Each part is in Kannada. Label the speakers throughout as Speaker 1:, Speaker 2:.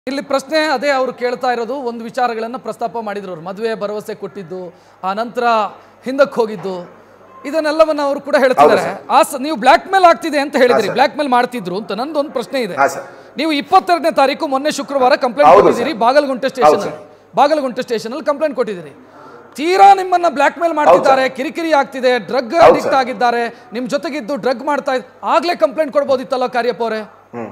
Speaker 1: ಇಲ್ಲಿ ಪ್ರಶ್ನೆ ಅದೇ ಅವರು ಕೇಳ್ತಾ ಇರೋದು ಒಂದು ವಿಚಾರಗಳನ್ನು ಪ್ರಸ್ತಾಪ ಮಾಡಿದ್ರು ಅವರು ಮದುವೆ ಭರವಸೆ ಕೊಟ್ಟಿದ್ದು ಆ ನಂತರ ಹಿಂದಕ್ಕೆ ಹೋಗಿದ್ದು ಇದನ್ನೆಲ್ಲವನ್ನ ಅವರು ಕೂಡ ಹೇಳ್ತಿದ್ದಾರೆ ಆ ಸ- ನೀವು ಬ್ಲ್ಯಾಕ್ ಮೇಲ್ ಆಗ್ತಿದೆ ಅಂತ ಹೇಳಿದ್ರಿ ಬ್ಲ್ಯಾಕ್ ಮೇಲ್ ಮಾಡ್ತಿದ್ರು ಅಂತ ನಂದೊಂದು ಪ್ರಶ್ನೆ ಇದೆ
Speaker 2: ಹಾ ಸರ್
Speaker 1: ನೀವು ಇಪ್ಪತ್ತೆರಡನೇ ತಾರೀಕು ಮೊನ್ನೆ ಶುಕ್ರವಾರ ಕಂಪ್ಲೇಂಟ್
Speaker 2: ಹೌದು
Speaker 1: ಕೊಟ್ಟಿದ್ದೀರಿ Bagalagunte station
Speaker 2: sir.
Speaker 1: Bagalagunte station ಅಲ್ಲಿ ಕಂಪ್ಲೇಂಟ್ ಕೊಟ್ಟಿದ್ದೀರಿ ತೀರಾ ನಿಮ್ಮನ್ನ ಬ್ಲ್ಯಾಕ್ ಮೇಲ್ ಮಾಡ್ತಿದ್ದಾರೆ ಕಿರಿಕಿರಿ ಆಗ್ತಿದೆ ಡ್ರಗ್
Speaker 2: ಹೌದು
Speaker 1: ಅಡಿಕ್ಟ್
Speaker 2: ಸರ್.
Speaker 1: ಆಗಿದ್ದಾರೆ ನಿಮ್ ಜೊತೆಗಿದ್ದು ಡ್ರಗ್ ಮಾಡ್ತಾ ಇದ್ ಆಗ್ಲೇ ಕಂಪ್ಲೇಂಟ್ ಕೊಡ್ಬೋದಿತ್ತಲ್ಲ ಕಾರ್ಯಪ್ಪ ಅವರೇ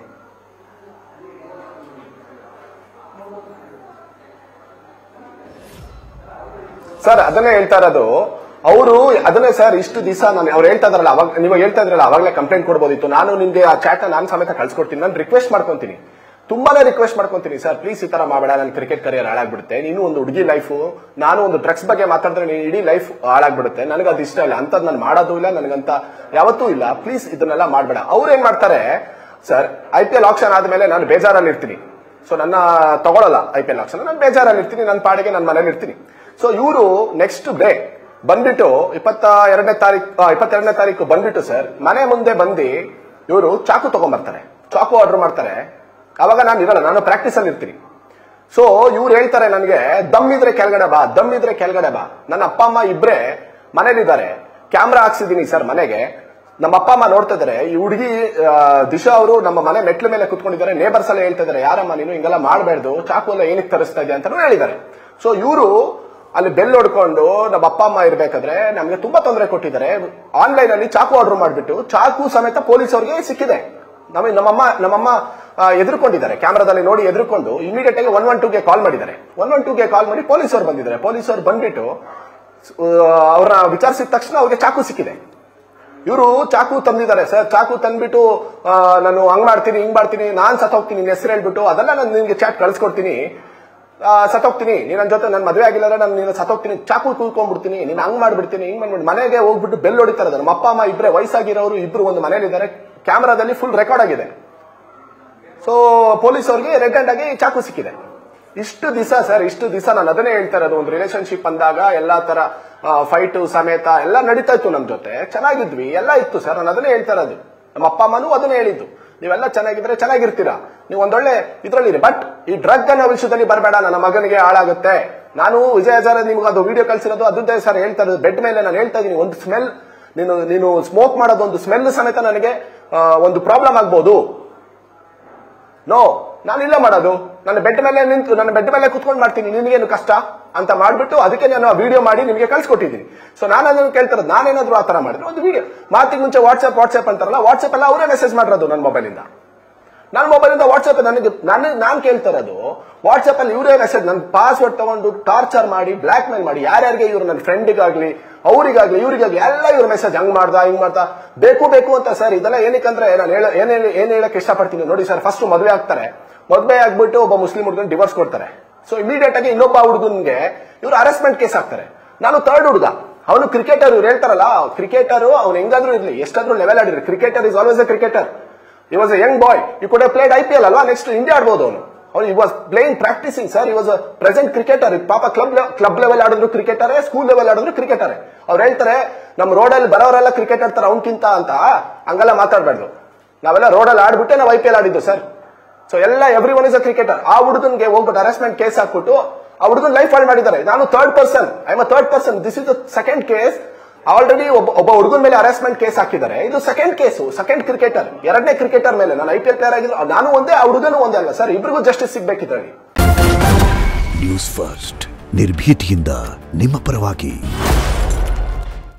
Speaker 2: ಸರ್ ಅದನ್ನೇ ಹೇಳ್ತಾ ಇರೋದು ಅವರು ಅದನ್ನೇ ಸರ್ ಇಷ್ಟು ದಿವಸ ನಾನು ಅವ್ರು ಹೇಳ್ತಾ ಇದ್ರಲ್ಲ ಅವಾಗ ನೀವು ಹೇಳ್ತಾ ಇದ್ರಲ್ಲ ಅವಾಗಲೇ ಕಂಪ್ಲೇಂಟ್ ಕೊಡ್ಬೋದಿತ್ತು ನಾನು ನಿಮ್ಗೆ ಆ ಚಾಟ್ ನಾನು ಸಮೇತ ಕಳ್ಸಿಕೊಡ್ತೀನಿ ನಾನು ರಿಕ್ವೆಸ್ಟ್ ಮಾಡ್ಕೊಂತೀನಿ ತುಂಬಾನೇ ರಿಕ್ವೆಸ್ಟ್ ಮಾಡ್ಕೊಂತೀನಿ ಸರ್ ಪ್ಲೀಸ್ ಈ ತರ ಮಾಡಬೇಡ ನನ್ನ ಕ್ರಿಕೆಟ್ ಕರಿಯರ್ ಹಾಳಾಗ್ಬಿಡುತ್ತೆ ನೀನು ಒಂದು ಹುಡುಗಿ ಲೈಫು ನಾನು ಒಂದು ಡ್ರಗ್ಸ್ ಬಗ್ಗೆ ಮಾತಾಡಿದ್ರೆ ನೀನು ಇಡೀ ಲೈಫ್ ಹಾಳಾಗ್ಬಿಡುತ್ತೆ ನನಗೆ ಅದು ಇಷ್ಟ ಇಲ್ಲ ಅಂತದ್ ನಾನು ಮಾಡೋದು ಇಲ್ಲ ನನಗಂತ ಯಾವತ್ತೂ ಇಲ್ಲ ಪ್ಲೀಸ್ ಇದನ್ನೆಲ್ಲ ಮಾಡಬೇಡ ಅವ್ರು ಏನ್ ಮಾಡ್ತಾರೆ sir I P L option ಆದ್ಮೇಲೆ ನಾನು ಬೇಜಾರಲ್ಲಿ ಇರ್ತೀನಿ ಸೊ ನನ್ನ ತಗೊಳಲ್ಲ ಐ ಪಿ ಎಲ್ ಆಪ್ಷನ್ ನಾನು ಬೇಜಾರಲ್ಲಿ ಇರ್ತೀನಿ ನನ್ನ ಪಾಡಿಗೆ ನನ್ನ ಮನೇಲಿ ಇರ್ತೀನಿ ಸೊ ಇವರು ನೆಕ್ಸ್ಟ್ ಡೇ ಬಂದ್ಬಿಟ್ಟು ಇಪ್ಪತ್ತ ಎರಡನೇ ತಾರೀಕು ಇಪ್ಪತ್ತೆರಡನೇ ತಾರೀಕು ಬಂದ್ಬಿಟ್ಟು ಸರ್ ಮನೆ ಮುಂದೆ ಬಂದು ಇವರು ಚಾಕು ತಗೊಂಡ್ಬರ್ತಾರೆ ಚಾಕು ಆರ್ಡರ್ ಮಾಡ್ತಾರೆ ಅವಾಗ ನಾನು ಇರಲ್ಲ ನಾನು ಪ್ರಾಕ್ಟೀಸ್ ಅಲ್ಲಿ ಇರ್ತೀನಿ ಸೊ ಇವ್ರು ಹೇಳ್ತಾರೆ ನನಗೆ ದಮ್ ಇದ್ರೆ ಕೆಳಗಡೆ ಬಾ ದಮ್ ಇದ್ರೆ ಕೆಳಗಡೆ ಬಾ ನನ್ನ ಅಪ್ಪ ಅಮ್ಮ ಇಬ್ರೆ ಮನೇಲಿದ್ದಾರೆ ಕ್ಯಾಮ್ರಾ ಹಾಕ್ಸಿದೀನಿ ಸರ್ ಮನೆಗೆ ನಮ್ಮ ಅಪ್ಪ ಅಮ್ಮ ನೋಡ್ತಾ ಇದಾರೆ ಈ ಹುಡುಗಿ ಆ, ದಿಶಾ ಅವರು ನಮ್ಮ ಮನೆ ಮೆಟ್ಲ ಮೇಲೆ ಕುತ್ಕೊಂಡಿದ್ದಾರೆ ನೇಬರ್ಸ್ ಎಲ್ಲ ಹೇಳ್ತಾ ಇದಾರೆ ಯಾರಮ್ಮ ನೀನು ಹಿಂಗೆಲ್ಲ ಮಾಡಬೇಡ್ದು ಚಾಕು ಎಲ್ಲ ಏನಕ್ಕೆ ತರಿಸ್ತಾ ಇದೆಯಾ ಅಂತಾನು ಹೇಳಿದ್ದಾರೆ ಸೊ ಇವರು ಅಲ್ಲಿ ಬೆಲ್ ಹೊಡ್ಕೊಂಡು ನಮ್ಮ ಅಪ್ಪ ಅಮ್ಮ ಇರ್ಬೇಕಾದ್ರೆ ನಮ್ಗೆ ತುಂಬಾ ತೊಂದರೆ ಕೊಟ್ಟಿದ್ದಾರೆ ಆನ್ಲೈನ್ ಅಲ್ಲಿ ಚಾಕು ಆರ್ಡರ್ ಮಾಡ್ಬಿಟ್ಟು ಚಾಕು ಸಮೇತ ಪೊಲೀಸ್ ಅವ್ರಿಗೆ ಸಿಕ್ಕಿದೆ ನಮಗೆ ನಮ್ಮಮ್ಮ ನಮ್ಮಮ್ಮ ಆ, ಎದುರ್ಕೊಂಡಿದ್ದಾರೆ ಕ್ಯಾಮ್ರಾದಲ್ಲಿ ನೋಡಿ ಎದುರ್ಕೊಂಡು ಇಮಿಡಿಯೇಟ್ ಆಗಿ ಒನ್ ಒನ್ ಟೂಗೆ ಕಾಲ್ ಮಾಡಿದ್ದಾರೆ ಒನ್ ಒನ್ ಟೂಗೆ ಕಾಲ್ ಮಾಡಿ ಪೊಲೀಸರು ಬಂದಿದ್ದಾರೆ ಪೊಲೀಸರು ಬಂದ್ಬಿಟ್ಟು ಅವ್ರನ್ನ ವಿಚಾರಿಸಿದ ತಕ್ಷಣ ಅವ್ರಿಗೆ ಚಾಕು ಸಿಕ್ಕಿದೆ ಇವರು ಚಾಕು ತಂದಿದ್ದಾರೆ ಸರ್ ಚಾಕು ತಂದ್ಬಿಟ್ಟು ಆ, ನಾನು ಹಂಗ್ ಮಾಡ್ತೀನಿ ಹಿಂಗ್ ಮಾಡ್ತೀನಿ ನಾನ್ ಸತ್ತೋಗ್ತೀನಿ ನಿನ್ನ ಹೆಸರು ಹೇಳ್ಬಿಟ್ಟು ಅದೆಲ್ಲ ನಾನು ನಿನ್ಗೆ ಚಾಟ್ ಕಳ್ಸ್ಕೊಡ್ತೀನಿ ಆ, ಸತ್ತೋಗ್ತೀನಿ ನೀನ್ ನನ್ನ ಜೊತೆ ನನ್ನ ಮದುವೆ ಆಗಿಲ್ಲ ನಾನು ನೀನು ಸತ್ತೋಗ್ತೀನಿ ಚಾಕು ಕೂತ್ಕೊಂಡ್ಬಿಡ್ತೀನಿ ನೀನ್ ಹಂಗ್ ಮಾಡ್ಬಿಡ್ತೀನಿ ಹಿಂಗ್ ಮಾಡ್ಬಿಟ್ಟು ಮನೆಗೆ ಹೋಗ್ಬಿಟ್ಟು ಬೆಲ್ ಹೊಡಿತಾರೆ ನಮ್ಮ ಅಪ್ಪ ಅಮ್ಮ ಇಬ್ರೆ ವಯಸ್ಸಾಗಿರೋರು ಇಬ್ರು ಒಂದು ಮನೇಲಿದ್ದಾರೆ ಕ್ಯಾಮ್ರಾದಲ್ಲಿ ಫುಲ್ ರೆಕಾರ್ಡ್ ಆಗಿದೆ ಸೊ ಪೊಲೀಸ್ ಅವ್ರಿಗೆ ರೆಡ್ ಹ್ಯಾಂಡ್ ಆಗಿ ಚಾಕು ಸಿಕ್ಕಿದೆ ಇಷ್ಟು ದಿವಸ ಸರ್ ಇಷ್ಟು ದಿವಸ ನಾನು ಅದನ್ನೇ ಹೇಳ್ತಾ ಇರೋದು ಒಂದು ರಿಲೇಶನ್ಶಿಪ್ ಅಂದಾಗ ಎಲ್ಲಾ ತರ ಫೈಟ್ ಸಮೇತ ಎಲ್ಲ ನಡೀತಾ ಇತ್ತು ನಮ್ ಜೊತೆ ಚೆನ್ನಾಗಿದ್ವಿ ಎಲ್ಲ ಇತ್ತು ಸರ್ ನಾನು ಅದನ್ನೇ ಹೇಳ್ತಾ ಇರೋದು ನಮ್ಮ ಅಪ್ಪ ಅಮ್ಮನೂ ಅದನ್ನೇ ಹೇಳಿದ್ದು ನೀವೆಲ್ಲ ಚೆನ್ನಾಗಿದ್ರೆ ಚೆನ್ನಾಗಿರ್ತೀರಾ ನೀವು ಒಂದೊಳ್ಳೆ ಇದ್ರಲ್ಲಿ ಬಟ್ ಈ ಡ್ರಗ್ ಅನ್ನೋ ವಿಷಯದಲ್ಲಿ ಬರಬೇಡ ನನ್ನ ಮಗನಿಗೆ ಹಾಳಾಗುತ್ತೆ ನಾನು ವಿಜಯ ಹಜಾರೆ ನಿಮ್ಗೆ ಅದು ವಿಡಿಯೋ ಕಳ್ಸಿರೋದು ಅದೇ ಸರ್ ಹೇಳ್ತಾ ಇರೋದು ಬೆಡ್ ಮೇಲೆ ನಾನು ಹೇಳ್ತಾ ಇದೀನಿ ಒಂದು ಸ್ಮೆಲ್ ನೀನು ನೀನು ಸ್ಮೋಕ್ ಮಾಡೋದು ಒಂದು ಸ್ಮೆಲ್ ಸಮೇತ ನನಗೆ ಆ, ಒಂದು ಪ್ರಾಬ್ಲಮ್ ಆಗ್ಬೋದು ನೋ ನಾನು ಇಲ್ಲ ಮಾಡೋದು ನನ್ನ ಬೆಡ್ ಮೇಲೆ ನಿಂತು ನನ್ನ ಬೆಡ್ ಮೇಲೆ ಕುತ್ಕೊಂಡು ಮಾಡ್ತೀನಿ ನಿನಗೇನು ಕಷ್ಟ ಅಂತ ಮಾಡ್ಬಿಟ್ಟು ಅದಕ್ಕೆ ನಾನು ಆ ವಿಡಿಯೋ ಮಾಡಿ ನಿಮಗೆ ಕಳ್ಸಿಕೊಟ್ಟಿದ್ದೀನಿ ಸೊ ನಾನು ಅದನ್ನು ಕೇಳ್ತಾರದು ನಾನೇನಾದ್ರೂ ಆ ತರ ಮಾಡಿದ್ರೆ ಒಂದು ವಿಡಿಯೋ ಮಾತಿಗೆ ಮುಂಚೆ ವಾಟ್ಸ್ಆಪ್ ವಾಟ್ಸ್ಆಪ್ ಅಂತಾರಲ್ಲ ವಾಟ್ಸ್ಆಪ್ ಎಲ್ಲ ಅವರೇ ಮೆಸೇಜ್ ಮಾಡಿರೋದು ನನ್ನ ಮೊಬೈಲಿಂದ ನನ್ನ ಮೊಬೈಲಿಂದ ವಾಟ್ಸ್ಆಪ್ ನನಗೆ ನಾನು ನಾನು ಕೇಳ್ತಾ ಇರೋದು ವಾಟ್ಸ್ಆಪ್ ಅಲ್ಲಿ ಇವರೇ ಮೆಸೇಜ್ ನನ್ನ ಪಾಸ್ವರ್ಡ್ ತಗೊಂಡು ಟಾರ್ಚರ್ ಮಾಡಿ ಬ್ಲಾಕ್ ಮೇಲ್ ಮಾಡಿ ಯಾರ್ಯಾರಿಗೆ ಇವ್ರು ನನ್ನ ಫ್ರೆಂಡಿಗಾಗ್ಲಿ ಅವರಿಗಾಗ್ಲಿ ಇವರಿಗಾಗ್ಲಿ ಎಲ್ಲ ಇವ್ರ ಮೆಸೇಜ್ ಹಂಗ್ ಮಾಡ್ದ ಹಿಂಗ್ ಮಾಡ್ದ ಬೇಕು ಬೇಕು ಅಂತ ಸರ್ ಇದೆಲ್ಲ ಏನಕ್ಕಂದ್ರೆ ನಾನು ಹೇಳ ಏನ್ ಹೇಳಿ ಏನ್ ಹೇಳಕ್ ಇಷ್ಟಪಡ್ತೀನಿ ನೋಡಿ ಸರ್ ಫಸ್ಟ್ ಮದುವೆ ಆಗ್ತಾರೆ ಮದುವೆ ಆಗ್ಬಿಟ್ಟು ಒಬ್ಬ ಮುಸ್ಲಿಂ ಹುಡುಗನ್ ಡಿವೋರ್ಸ್ ಕೊಡ್ತಾರೆ ಸೊ ಇಮಿಡಿಯೇಟ್ ಆಗಿ ಇನ್ನೊಬ್ಬ ಹುಡುಗನ್ಗೆ ಇವ್ರು ಅರೆಸ್ಟ್ಮೆಂಟ್ ಕೇಸ್ ಹಾಕ್ತಾರೆ ನಾನು ಥರ್ಡ್ ಹುಡುಗ ಅವನು ಕ್ರಿಕೆಟರ್ ಇವ್ರು ಹೇಳ್ತಾರಲ್ಲ ಕ್ರಿಕೆಟರ್ ಅವ್ನು ಹೆಂಗಾದ್ರೂ ಇರ್ಲಿ ಎಷ್ಟಾದ್ರೂ ಲೆವೆಲ್ ಆಡಿರ್ಲಿ cricketer is always a cricketer he was a young boy you could played I P L ಅಲ್ವಾ ನೆಕ್ಸ್ಟ್ ಇಂಡಿಯಾ ಆಡ್ಬೋದು ಅವನು ಅವನು he was playing practising sir he was present cricketer ಪಾಪ ಕ್ಲಬ್ ಕ್ಲಬ್ ಲೆವೆಲ್ ಆಡಿದ್ರು ಕ್ರಿಕೆಟರೇ ಸ್ಕೂಲ್ ಲೆವೆಲ್ ಆಡಿದ್ರು ಕ್ರಿಕೆಟರೇ ಅವ್ರು ಹೇಳ್ತಾರೆ ನಮ್ಮ ರೋಡಲ್ಲಿ ಬರೋರೆಲ್ಲ ಕ್ರಿಕೆಟ್ ಆಡ್ತಾರೆ ಅವ್ನ್ಕಿಂತ ಅಂತ ಹಂಗೆಲ್ಲ ಮಾತಾಡ್ಬಾರ್ದು ನಾವೆಲ್ಲ ರೋಡಲ್ಲಿ ಆಡ್ಬಿಟ್ಟೆ ನಾವು ಐ ಪಿ ಎಲ್ ಆಡಿದ್ದು ಸರ್ ಸೊ ಎಲ್ಲ everyone is a cricketer ಆ ಹುಡುಗನ್ಗೆ ಹೋಗ್ಬಿಟ್ಟು ಅರೆಸ್ಟ್ಮೆಂಟ್ ಕೇಸ್ ಹಾಕ್ಬಿಟ್ಟು ಆ ಹುಡುಗನ್ ಲೈಫ್ ಹಾಳು ಮಾಡಿದ್ದಾರೆ ನಾನು third person I am third person this is the second case already ಒಬ್ಬ ಒಬ್ಬ ಹುಡುಗನ ಮೇಲೆ ಅರೆಸ್ಟ್ಮೆಂಟ್ ಕೇಸ್ ಹಾಕಿದ್ದಾರೆ ಇದು ಸೆಕೆಂಡ್ ಕೇಸು ಸೆಕೆಂಡ್ ಕ್ರಿಕೆಟರ್ ಎರಡನೇ ಕ್ರಿಕೆಟರ್ ಮೇಲೆ ನಾನು ಐ ಪಿ ಎಲ್ ಪ್ಲೇಯರ್ ಆಗಿದ್ರು ನಾನು ಒಂದೇ ಆ ಹುಡುಗನು ಒಂದೇ ಅಲ್ಲ ಸರ್ ಇಬ್ರಿಗೂ ಜಸ್ಟಿಸ್ ಸಿಗ್ಬೇಕಿದ್ರಲ್ಲಿ
Speaker 3: ನ್ಯೂಸ್ ಫಸ್ಟ್ ನಿರ್ಭೀತಿಯಿಂದ ನಿಮ್ಮ ಪರವಾಗಿ